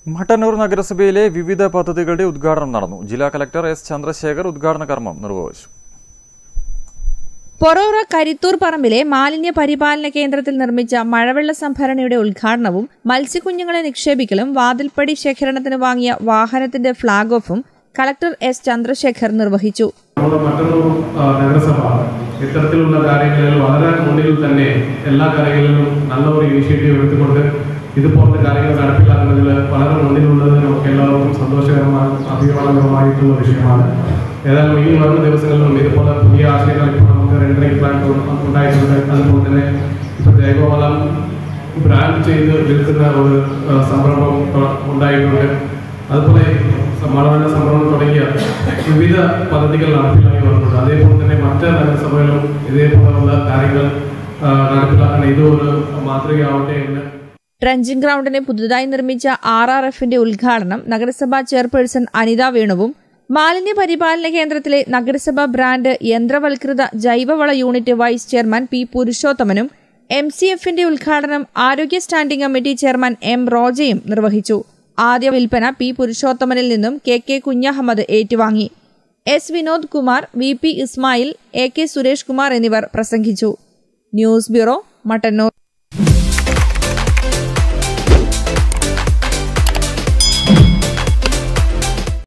മട്ടന്നൂർ നഗരസഭയിലെ വിവിധ പദ്ധതികളുടെ ഉദ്ഘാടനം നടന്നു ജില്ലാ കലക്ടർ എസ് ചന്ദ്രശേഖർ ഉദ്ഘാടന കർമ്മം നിർവഹിച്ചു പൊറോറ കരിത്തൂർ പറമ്പിലെ മാലിന്യ പരിപാലന കേന്ദ്രത്തിൽ നിർമ്മിച്ച മഴവെള്ള സംഭരണിയുടെ ഉദ്ഘാടനവും മത്സ്യക്കുഞ്ഞുങ്ങളെ നിക്ഷേപിക്കലും വാതിൽപ്പടി ശേഖരണത്തിന് വാങ്ങിയ വാഹനത്തിന്റെ ഫ്ളാഗ് ഓഫും കളക്ടർ എസ് ചന്ദ്രശേഖർ നിർവഹിച്ചു നമ്മുടെ മറ്റൊരു ആ, നഗരസഭ ഇത്തരത്തിലുള്ള കാര്യങ്ങളിൽ വളരെ മുന്നിൽ തന്നെ എല്ലാ കാര്യങ്ങളിലും നല്ല ഒരു ഇനിഷ്യേറ്റീവ് എടുത്തുകൊണ്ട് ഇതുപോലത്തെ കാര്യങ്ങൾ നടപ്പിലാക്കുന്നതിൽ വളരെ മുന്നിലുള്ളത് നമുക്ക് എല്ലാവർക്കും സന്തോഷകരമായ അഭിമാനകരമായിട്ടുള്ള വിഷയമാണ് ഏതായാലും ഇനി വരുന്ന ദിവസങ്ങളിലും ഇതുപോലെ പുതിയ ആശയങ്ങൾ ഇപ്പോൾ നമുക്ക് റെൻഡറിംഗ് പ്ലാൻ ഉണ്ടായിട്ടുണ്ട് അതുപോലെ തന്നെ ഇപ്പോൾ ജൈവവളം ബ്രാൻഡ് ചെയ്ത് വിൽക്കുന്ന ഒരു ആ, സംരംഭം തൊ- ഉണ്ടായിട്ടുണ്ട് അതുപോലെ സമാധാന സംരംഭം തുടങ്ങിയ വിവിധ പദ്ധതികൾ നടപ്പിലാക്കി വരുന്നുണ്ട് അതേപോലെ തന്നെ മറ്റ് നഗരസഭകളും ഇതേപോലെയുള്ള കാര്യങ്ങൾ ആ, നടപ്പിലാക്കാൻ ഇതൊരു മാതൃകയാവട്ടെ എന്ന് ട്രഞ്ചിംഗ് ഗ്രൗണ്ടിന് പുതുതായി നിർമ്മിച്ച ആർ ആർ എഫിന്റെ ഉദ്ഘാടനം നഗരസഭാ ചെയർപേഴ്സൺ അനിത വേണുവും മാലിന്യ പരിപാലന കേന്ദ്രത്തിലെ നഗരസഭാ ബ്രാൻഡ് യന്ത്രവൽകൃത ജൈവവള യൂണിറ്റ് വൈസ് ചെയർമാൻ പി പുരുഷോത്തമനും എം സി എഫിന്റെ ഉദ്ഘാടനം ആരോഗ്യ സ്റ്റാൻഡിംഗ് കമ്മിറ്റി ചെയർമാൻ എം റോജയും നിർവഹിച്ചു ആദ്യ വിൽപ്പന പി പുരുഷോത്തമനിൽ നിന്നും കെ കെ കുഞ്ഞഹമ്മദ് ഏറ്റുവാങ്ങി S Vinod Kumar V P Ismail A K Suresh Kumar എന്നിവർ പ്രസംഗിച്ചു ന്യൂസ് ബ്യൂറോ മട്ടന്നൂർ